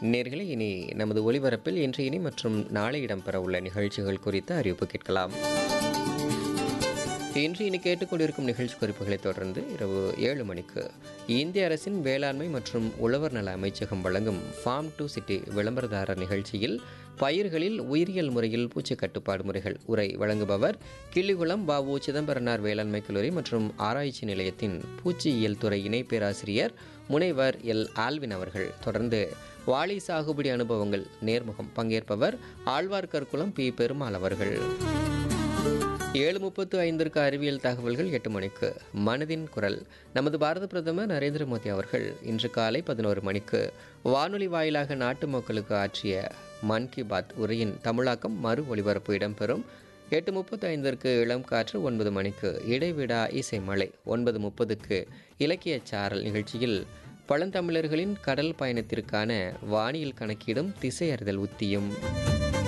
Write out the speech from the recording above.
நேர்களை இனி நமது ஒலிபரப்பில் இன்று இனி மற்றும் நாளை இடம்பெற உள்ள நிகழ்ச்சிகள் குறித்த அறிவிப்பு கேட்கலாம் இன்று இனி கேட்டுக்கொண்டிருக்கும் நிகழ்ச்சி குறிப்புகளை தொடர்ந்து இரவு ஏழு மணிக்கு இந்திய அரசின் வேளாண்மை மற்றும் உழவர் நல அமைச்சகம் வழங்கும் ஃபார்ம் டு சிட்டி விளம்பரதாரர் நிகழ்ச்சியில் பயிர்களில் உயிரியல் முறையில் பூச்சி கட்டுப்பாடு முறைகள் உரை வழங்குபவர் கிள்ளிகுளம் பாபு சிதம்பரனார் வேளாண்மை கல்லூரி மற்றும் ஆராய்ச்சி நிலையத்தின் பூச்சியியல் துறை இணை பேராசிரியர் முனைவர் எல் ஆல்வின் அவர்கள் தொடர்ந்து வாழை சாகுபடி அனுபவங்கள் நேர்முகம் பங்கேற்பவர் ஆழ்வார்கற்குளம் பி பெருமாள் அவர்கள் ஏழு முப்பத்து ஐந்திற்கு அறிவியல் தகவல்கள் எட்டு மணிக்கு மனதின் குரல் நமது பாரத பிரதமர் நரேந்திர மோடி அவர்கள் இன்று காலை பதினோரு மணிக்கு வானொலி வாயிலாக நாட்டு மக்களுக்கு ஆற்றிய மன் கி பாத் உரையின் தமிழாக்கம் மறு ஒளிபரப்பு இடம்பெறும் எட்டு முப்பத்தி ஐந்திற்கு இளம் காற்று ஒன்பது மணிக்கு இடைவிடா இசை மலை ஒன்பது முப்பதுக்கு இலக்கிய சாரல் நிகழ்ச்சியில் பழந்தமிழர்களின் கடல் பயணத்திற்கான வானியல் கணக்கீடும் திசை அறிதல் உத்தியும்